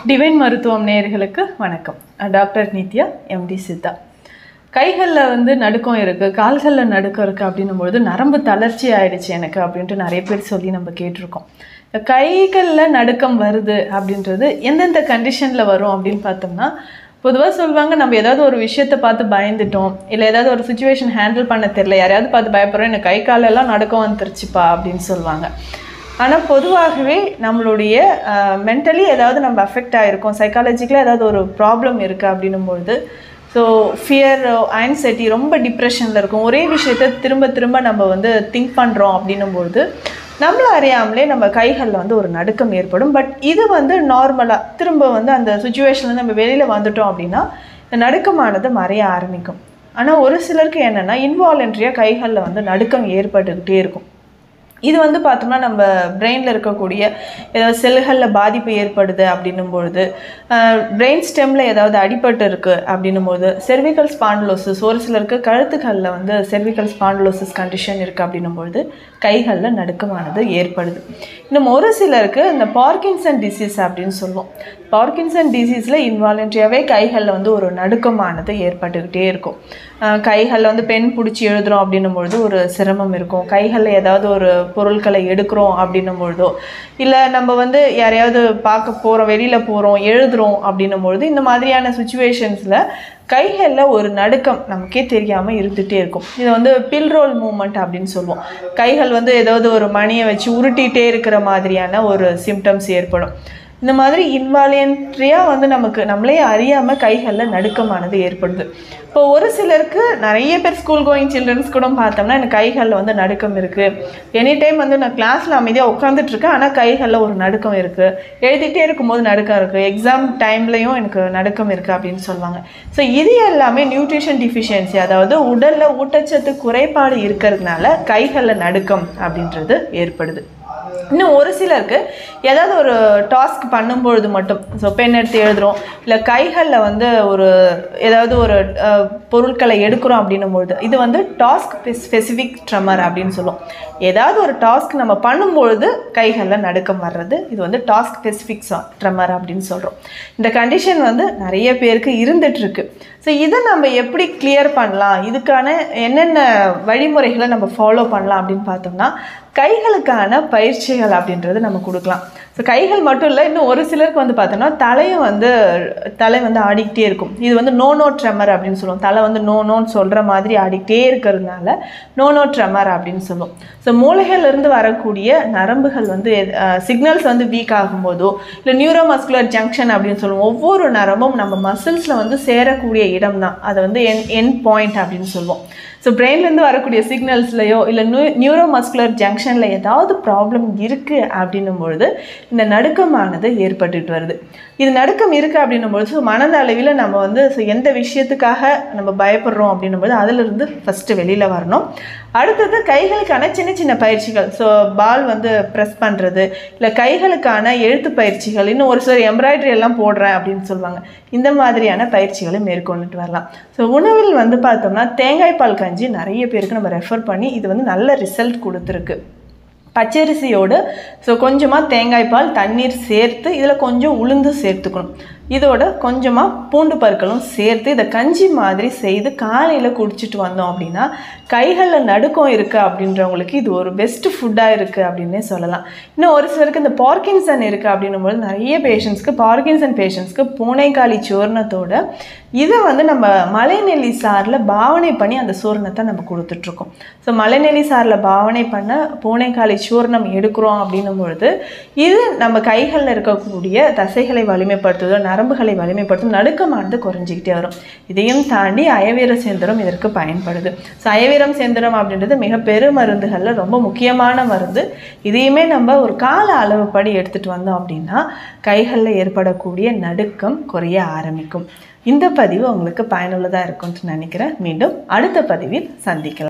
divine மருத்துவம் நேயர்களுக்கு வணக்கம் நான் டாக்டர் நித்யா எம்டி சித்தா கைகளில் வந்து நடுக்கம் இருக்குது கால்களில் நடுக்கம் இருக்குது அப்படின்னும்பொழுது நரம்பு தளர்ச்சி ஆயிடுச்சு எனக்கு அப்படின்ட்டு நிறைய பேர் சொல்லி நம்ம கேட்டிருக்கோம் இந்த கைகளில் நடுக்கம் வருது அப்படின்றது எந்தெந்த கண்டிஷனில் வரும் அப்படின்னு பார்த்தோம்னா பொதுவாக சொல்லுவாங்க நம்ம ஏதாவது ஒரு விஷயத்தை பார்த்து பயந்துட்டோம் இல்லை ஏதாவது ஒரு சுச்சுவேஷன் ஹேண்டில் பண்ண தெரியல யாரையாவது பார்த்து பயப்படுறோம் எனக்கு கை காலெல்லாம் நடுக்கம் வந்துருச்சுப்பா அப்படின்னு சொல்லுவாங்க ஆனால் பொதுவாகவே நம்மளுடைய மென்டலி ஏதாவது நம்ம அஃபெக்ட் ஆகிருக்கோம் சைக்காலஜிக்கலாக ஏதாவது ஒரு ப்ராப்ளம் இருக்குது அப்படின்னும்பொழுது ஸோ ஃபியர் ஆன்சைட்டி ரொம்ப டிப்ரெஷனில் இருக்கும் ஒரே விஷயத்த திரும்ப திரும்ப நம்ம வந்து திங்க் பண்ணுறோம் அப்படின்னும்பொழுது நம்மள அறியாமலே நம்ம கைகளில் வந்து ஒரு நடுக்கம் ஏற்படும் பட் இது வந்து நார்மலாக திரும்ப வந்து அந்த சுச்சுவேஷனில் நம்ம வெளியில் வந்துட்டோம் அப்படின்னா இந்த நடுக்கமானது மறைய ஆரம்பிக்கும் ஆனால் ஒரு சிலருக்கு என்னென்னா இன்வாலண்ட்ரியாக கைகளில் வந்து நடுக்கம் ஏற்பட்டுக்கிட்டே இருக்கும் இது வந்து பார்த்தோம்னா நம்ம பிரெயினில் இருக்கக்கூடிய ஏதாவது செல்களில் பாதிப்பு ஏற்படுது அப்படின்னும் பொழுது பிரெயின் ஸ்டெம்மில் ஏதாவது அடிபட்டு இருக்குது அப்படின்னும் போது செர்விக்கல் ஸ்பாண்டலோசிஸ் ஒரு சிலருக்கு கழுத்துகளில் வந்து செர்விக்கல் ஸ்பாண்டலோசிஸ் கண்டிஷன் இருக்குது அப்படின்னும் பொழுது கைகளில் நடுக்கமானது ஏற்படுது இன்னும் ஒரு சிலருக்கு இந்த பார்க்கின்சன் டிசீஸ் அப்படின்னு சொல்லுவோம் பார்க்கின்சன் டிசீஸில் இன்வாலண்ட்ரியாகவே கைகளில் வந்து ஒரு நடுக்கமானது ஏற்பட்டுக்கிட்டே இருக்கும் கைகளில் வந்து பென் பிடிச்சி எழுதுகிறோம் அப்படின்னும் பொழுது ஒரு சிரமம் இருக்கும் கைகளில் ஏதாவது ஒரு பொருட்களை எடுக்கிறோம் அப்படின்னும் பொழுதோ இல்லை நம்ம வந்து யாரையாவது பார்க்க போகிறோம் வெளியில் போகிறோம் எழுதுகிறோம் அப்படின்னும் பொழுது இந்த மாதிரியான சுச்சுவேஷன்ஸில் கைகளில் ஒரு நடுக்கம் நமக்கே தெரியாமல் இருந்துகிட்டே இருக்கும் இது வந்து பில் ரோல் மூமெண்ட் அப்படின்னு சொல்லுவோம் கைகள் வந்து ஏதாவது ஒரு மணியை வச்சு உருட்டிகிட்டே இருக்கிற மாதிரியான ஒரு சிம்டம்ஸ் ஏற்படும் இந்த மாதிரி இன்வாலியன்ட்ரியாக வந்து நமக்கு நம்மளே அறியாமல் கைகளில் நடுக்கமானது ஏற்படுது இப்போ ஒரு சிலருக்கு நிறைய பேர் ஸ்கூல் கோயிங் சில்ட்ரன்ஸ் கூட பார்த்தோம்னா எனக்கு கைகளில் வந்து நடுக்கம் இருக்குது எனி டைம் வந்து நான் கிளாஸில் அமைதியாக உட்காந்துட்ருக்கேன் ஆனால் கைகளில் ஒரு நடுக்கம் இருக்குது எழுதிட்டே இருக்கும்போது நடுக்கம் இருக்குது எக்ஸாம் டைம்லையும் எனக்கு நடுக்கம் இருக்குது அப்படின்னு சொல்லுவாங்க ஸோ இது எல்லாமே நியூட்ரிஷன் டிஃபிஷியன்சி அதாவது உடலில் ஊட்டச்சத்து குறைபாடு இருக்கிறதுனால கைகளில் நடுக்கம் அப்படின்றது ஏற்படுது இன்னும் ஒரு சிலருக்கு ஏதாவது ஒரு டாஸ்க் பண்ணும்பொழுது மட்டும் ஸோ பென் எடுத்து எழுதுகிறோம் இல்லை கைகளில் வந்து ஒரு ஏதாவது ஒரு பொருட்களை எடுக்கிறோம் அப்படின்னும் பொழுது இது வந்து டாஸ்க் ஸ்பெசிஃபிக் ட்ரமர் அப்படின்னு சொல்லுவோம் ஏதாவது ஒரு டாஸ்க் நம்ம பண்ணும்பொழுது கைகளில் நடுக்கம் வர்றது இது வந்து டாஸ்க் ஸ்பெசிஃபிக் ட்ரமர் அப்படின்னு சொல்கிறோம் இந்த கண்டிஷன் வந்து நிறைய பேருக்கு இருந்துகிட்ருக்கு ஸோ இதை நம்ம எப்படி கிளியர் பண்ணலாம் இதுக்கான என்னென்ன வழிமுறைகளை நம்ம ஃபாலோ பண்ணலாம் அப்படின்னு பார்த்தோம்னா கைகளுக்கான பயிற்சிகள் அப்படின்றது நம்ம கொடுக்கலாம் ஸோ கைகள் மட்டும் இல்லை இன்னும் ஒரு சிலருக்கு வந்து பார்த்தோம்னா தலையும் வந்து தலை வந்து ஆடிக்கிட்டே இருக்கும் இது வந்து நோ நோ ட்ரெமர் அப்படின்னு சொல்லுவோம் தலை வந்து நோ நோன்னு சொல்கிற மாதிரி ஆடிக்கிட்டே இருக்கிறதுனால நோ நோ ட்ரெமர் அப்படின்னு சொல்லுவோம் ஸோ மூளைகள்லேருந்து வரக்கூடிய நரம்புகள் வந்து சிக்னல்ஸ் வந்து வீக் ஆகும்போதோ இல்லை நியூரோமஸ்குலர் ஜங்ஷன் அப்படின்னு சொல்லுவோம் ஒவ்வொரு நரம்பும் நம்ம மசில்ஸில் வந்து சேரக்கூடிய இடம் தான் அதை வந்து என் என் பாயிண்ட் அப்படின்னு சொல்லுவோம் ஸோ பிரெயின்லேருந்து வரக்கூடிய சிக்னல்ஸ்லையோ இல்லை நியூ நியூரோமஸ்குலர் ஜங்ஷனில் ஏதாவது ப்ராப்ளம் இருக்குது அப்படின்னும் பொழுது இந்த நடுக்கமானது ஏற்பட்டுட்டு வருது இது நடுக்கம் இருக்குது அப்படின்னும் பொழுது ஸோ மனதளவில் நம்ம வந்து ஸோ எந்த விஷயத்துக்காக நம்ம பயப்படுறோம் அப்படின்னும் போது அதிலிருந்து ஃபஸ்ட்டு வெளியில் வரணும் அடுத்தது கைகளுக்கான சின்ன சின்ன பயிற்சிகள் ஸோ பால் வந்து ப்ரெஸ் பண்ணுறது இல்லை கைகளுக்கான எழுத்து பயிற்சிகள் இன்னும் ஒரு சிலர் எம்ப்ராய்டரி எல்லாம் போடுறேன் அப்படின்னு சொல்லுவாங்க இந்த மாதிரியான பயிற்சிகளை மேற்கொண்டுட்டு வரலாம் ஸோ உணவில் வந்து பார்த்தோம்னா தேங்காய் பால் கஞ்சி நிறைய பேருக்கு நம்ம ரெஃபர் பண்ணி இது வந்து நல்ல ரிசல்ட் கொடுத்துருக்கு பச்சரிசியோடு ஸோ கொஞ்சமாக தேங்காய் பால் தண்ணீர் சேர்த்து இதில் கொஞ்சம் உளுந்து சேர்த்துக்கணும் இதோட கொஞ்சமாக பூண்டு பற்களும் சேர்த்து இதை கஞ்சி மாதிரி செய்து காலையில் குடிச்சிட்டு வந்தோம் அப்படின்னா கைகளில் நடுக்கம் இருக்குது அப்படின்றவங்களுக்கு இது ஒரு பெஸ்ட்டு ஃபுட்டாக இருக்குது அப்படின்னே சொல்லலாம் இன்னும் ஒரு சிலருக்கு இந்த பார்க்கின்சன் இருக்குது அப்படின்னும்போது நிறைய பேஷண்ட்ஸ்க்கு பார்க்கின்சன் பேஷண்ட்ஸ்க்கு பூனைக்காளி சூர்ணத்தோட இதை வந்து நம்ம மலைநெல்லி சாரில் பாவனை பண்ணி அந்த சூர்ணத்தை நம்ம கொடுத்துட்ருக்கோம் ஸோ மலைநெல்லி சாரில் பாவனை பண்ண பூனைக்காளி சூர்ணம் எடுக்கிறோம் அப்படின்னும் பொழுது இது நம்ம கைகளில் இருக்கக்கூடிய தசைகளை வலிமைப்படுத்துவதோ நரம்புகளை வலிமைப்படுத்தும் நடுக்கமானது குறைஞ்சிக்கிட்டே வரும் இதையும் தாண்டி அயவீர சேந்திரம் இதற்கு பயன்படுது ஸோ அயவீரம் சேந்திரம் அப்படின்றது மிக பெரு மருந்துகளில் ரொம்ப முக்கியமான மருந்து இதையுமே நம்ம ஒரு கால அளவுப்படி எடுத்துகிட்டு வந்தோம் அப்படின்னா கைகளில் ஏற்படக்கூடிய நடுக்கம் குறைய ஆரம்பிக்கும் இந்த பதிவு உங்களுக்கு பயனுள்ளதாக இருக்கும்னு நினைக்கிறேன் மீண்டும் அடுத்த பதிவில் சந்திக்கலாம்